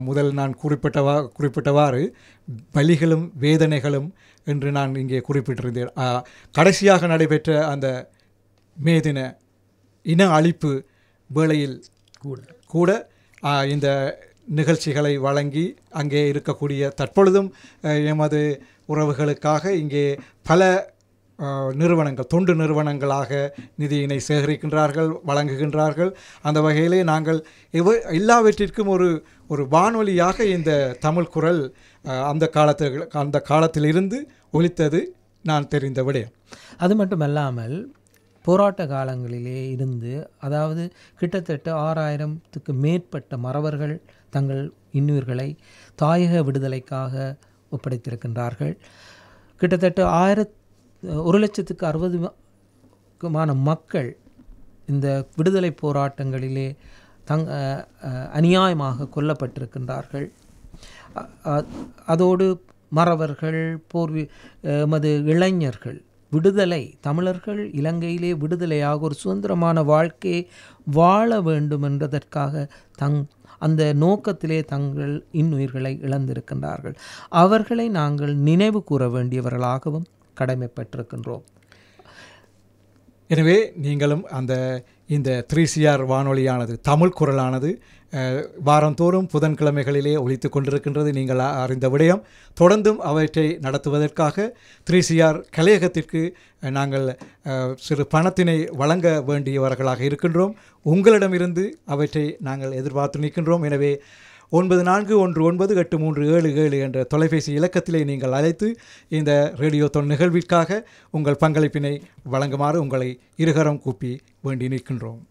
முதல் நான் குறிப்பிட்டவா குறிப்பிட்டவாறு வலிகளும் வேதனைகளும் என்று நான் இங்கே குறிப்பிட்டிருந்தேன் ஆ, கடைசியாக நடைபெற்ற அந்த மே தின இன அழிப்பு வேளையில் கூட கூட ஆ, இந்த நிகழ்ச்சிகளை வழங்கி அங்கே இருக்கக்கூடிய தற்பொழுதும் அ, எமது உறவுகளுக்காக இங்கே பல ஆ, நிறுவனங்கள் தொண்டு நிறுவனங்களாக நிதியினை சேகரிக்கின்றார்கள் வழங்குகின்றார்கள் அந்த வகையிலே நாங்கள் இவ எல்லாவற்றிற்கும் ஒரு ஒரு வானொலியாக இந்த தமிழ் குரல் ஆ, அந்த காலத்தில் அந்த காலத்திலிருந்து ஒலித்தது நான் தெரிந்த விடயம் அது மட்டுமல்லாமல் போராட்ட காலங்களிலே இருந்து அதாவது கிட்டத்தட்ட ஆறாயிரத்துக்கு மேற்பட்ட மறவர்கள் தங்கள் இன்னுயிர்களை தாயக விடுதலைக்காக ஒப்படைத்திருக்கின்றார்கள் கிட்டத்தட்ட ஆயிரத் ஒரு லட்சத்துக்கு அறுபதுமான மக்கள் இந்த விடுதலை போராட்டங்களிலே தங் அஹ், அஹ், அநியாயமாக கொல்லப்பட்டிருக்கின்றார்கள் அ- அ- அதோடு மறவர்கள் போர்வி எமது இளைஞர்கள் விடுதலை தமிழர்கள் இலங்கையிலே விடுதலையாக ஒரு சுதந்திரமான வாழ்க்கையை வாழ வேண்டும் என்பதற்காக தங் அந்த நோக்கத்திலே தங்கள் இன்னுயிர்களை இழந்திருக்கின்றார்கள் அவர்களை நாங்கள் நினைவு கூற வேண்டியவர்களாகவும் கடமைப்பட்டிருக்கின்றோம் எனவே நீங்களும் அந்த இந்த த்ரீ சிஆர் வானொலியானது தமிழ் குரலானது அஹ், வாரந்தோறும் புதன்கிழமைகளிலே ஒலித்து கொண்டிருக்கின்றது நீங்கள் அ- அறிந்த விடயம் தொடர்ந்தும் அவற்றை நடத்துவதற்காக த்ரீ சிஆர் கலையகத்திற்கு அஹ், நாங்கள் அஹ், சிறு பணத்தினை வழங்க வேண்டியவர்களாக இருக்கின்றோம் உங்களிடமிருந்து அவற்றை நாங்கள் எதிர்பார்த்து நிற்கின்றோம் எனவே ஒன்பது நான்கு ஒன்று ஒன்பது எட்டு மூன்று ஏழு ஏழு என்ற தொலைபேசி இலக்கத்திலே நீங்கள் அழைத்து இந்த ரேடியோ தொன் நிகழ்விற்காக உங்கள் பங்களிப்பினை வழங்குமாறு உங்களை இருகரம் கூப்பி வேண்டி நிற்கின்றோம்